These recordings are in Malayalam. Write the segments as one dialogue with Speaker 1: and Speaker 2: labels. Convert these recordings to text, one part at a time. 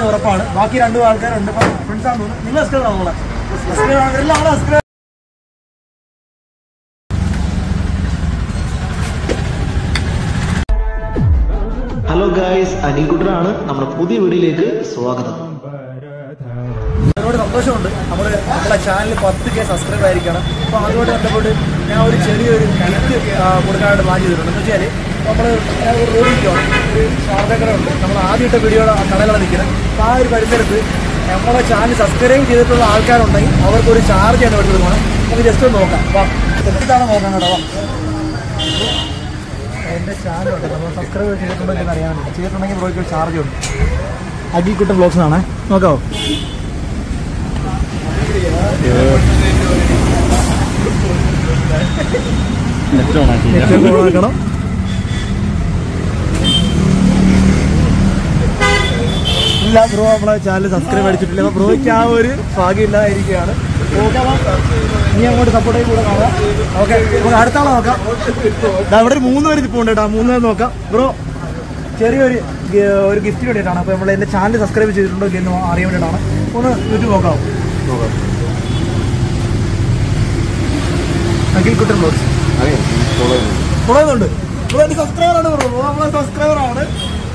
Speaker 1: ചാർജ് ഉറപ്പാണ് ബാക്കി രണ്ടു ആൾക്കാരുണ്ട് ഇപ്പം ഫ്രണ്ട്സ് ആണെന്ന് തോന്നുന്നു നിങ്ങൾ സബ്സ്ക്രൈബ് ആണോ സബ്സ്ക്രൈബ് ആണ് എല്ലാം ആളെ സബ്സ്ക്രൈബ്
Speaker 2: ഹലോ ഗായ്സ് അനിൽകുട്ടനാണ് നമ്മുടെ പുതിയ വീഡിയോയിലേക്ക് സ്വാഗതം
Speaker 1: ഒരുപാട് സന്തോഷമുണ്ട് നമ്മൾ നമ്മുടെ ചാനൽ പത്ത് കെ സബ്സ്ക്രൈബ് ആയിരിക്കണം അപ്പോൾ അതുകൊണ്ട് ബന്ധപ്പെട്ട് ഞാൻ ഒരു ചെറിയൊരു ഗിഫ്റ്റ് കൊടുക്കാനായിട്ട് പ്ലാൻ ചെയ്തിട്ടുണ്ട് എന്ന് വെച്ചാൽ നമ്മൾ ഒരു റോഡിലേക്കാണ് ഒരു ശാരദക്കടയുണ്ട് നമ്മൾ ആദ്യത്തെ വീഡിയോയുടെ കടകളാണ് നിൽക്കുന്നത് അപ്പോൾ ആ ഒരു പരിസരത്ത് നമ്മളെ ചാനൽ സബ്സ്ക്രൈബ് ചെയ്തിട്ടുള്ള ആൾക്കാരുണ്ടെങ്കിൽ അവർക്ക് ഒരു ചാർജ് ചെയ്യാൻ വേണ്ടി കൊടുക്കണം നമുക്ക് ജസ്റ്റ് ഒന്ന് നോക്കാം വാ എന്താണ് നോക്കാം കേട്ടോ വാ എൻ്റെ ചാനലുണ്ട് നമ്മൾ സബ്സ്ക്രൈബ് ചെയ്തിട്ടുണ്ടോ എന്ന് അറിയാൻ വേണ്ടി ചെയ്തിട്ടുണ്ടെങ്കിൽ ബ്രോയ്ക്ക് ഒരു ചാർജ് ഉണ്ട് അഗിക്കുട്ടൻ ബ്ലോഗ്സ് ആണേ നോക്കാവോ നെറ്റ് ഓണാക്കണം ഇല്ല ബ്രോ നമ്മളെ ചാനൽ സബ്സ്ക്രൈബ് അടിച്ചിട്ടില്ല അപ്പൊ ബ്രോയ്ക്ക് ആ ഒരു ഭാഗ്യം ഇല്ലാതിരിക്കുകയാണ് ഓക്കെ നീ അങ്ങോട്ട് സപ്പോർട്ട് ചെയ്ത് കൂടെ കാണാം ഓക്കെ നമുക്ക് അടുത്ത ആളെ നോക്കാം ദാ ഇവിടെ ഒരു മൂന്ന് പേര് ഇപ്പോൾ ഉണ്ട് കേട്ടോ മൂന്ന് പേര് നോക്കാം ബ്രോ ചെറിയൊരു ഗ- ഒരു ഗിഫ്റ്റ് വേണ്ടിയിട്ടാണ് അപ്പോൾ നമ്മൾ എൻ്റെ ചാനൽ സബ്സ്ക്രൈബ് ചെയ്തിട്ടുണ്ടോ ഇല്ലെന്ന് അറിയാൻ വേണ്ടിയിട്ടാണ് ഒന്ന് യൂട്യൂബ് നോക്കാം അഖിൽ കുട്ടൻ ബ്ലോഗ്സ് ഫോളോ ചെയ്യുന്നുണ്ട് ബ്രോ എൻ്റെ സബ്സ്ക്രൈബറാണ് ബ്രോ ബ്രോ നമ്മളെ സബ്സ്ക്രൈബറാണ്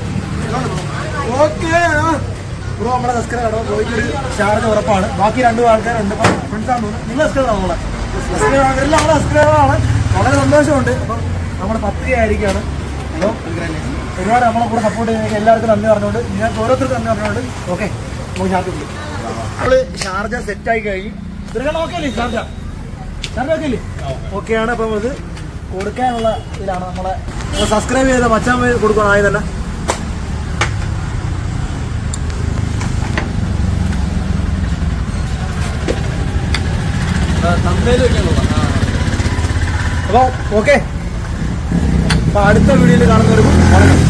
Speaker 1: ഓക്കെ ബ്രോ നമ്മളെ സബ്സ്ക്രൈബറാണ് ബ്രോയ്ക്ക് ഒരു ചാർജ് ഉറപ്പാണ് ബാക്കി രണ്ടു ആൾക്കാരുണ്ട് ഇപ്പം ഫ്രണ്ട്സ് ആണെന്ന് തോന്നുന്നു നിങ്ങൾ സബ്സ്ക്രൈബർ ആണോ സബ്സ്ക്രൈബർ ആണ് എല്ലാം നമ്മളെ സബ്സ്ക്രൈബറാണ് വളരെ സന്തോഷമുണ്ട് അപ്പം നമ്മുടെ പത്ത് കെ ആയിരിക്കുകയാണ് ഹലോ ഒരുപാട് നമ്മളെ കൂടെ സപ്പോർട്ട് ചെയ്യുന്ന എല്ലാവർക്കും നന്ദി പറഞ്ഞുകൊണ്ട് നിങ്ങൾക്ക് ഓരോരുത്തർക്കും നന്ദി പറഞ്ഞുകൊണ്ട് ഓക്കെ നമുക്ക് ഷാർജ് ഉണ്ട് നമ്മൾ ഷാർജ സെറ്റായി കഴിഞ്ഞ് ദുർഗ ഓക്കെ അല്ലേ ഷാർജ ഷാർജ ഓക്കെ അല്ലേ ഓക്കെയാണ് അപ്പം ഇത് കൊടുക്കാനുള്ള ഇതിലാണ് നമ്മളെ സബ്സ്ക്രൈബ് ചെയ്ത മച്ചാൻ കൊടുക്കണം ആയി തന്നെ അപ്പോൾ ഓക്കെ അപ്പോൾ അടുത്ത വീഡിയോയിൽ കാണുന്നവർക്ക് വളരെ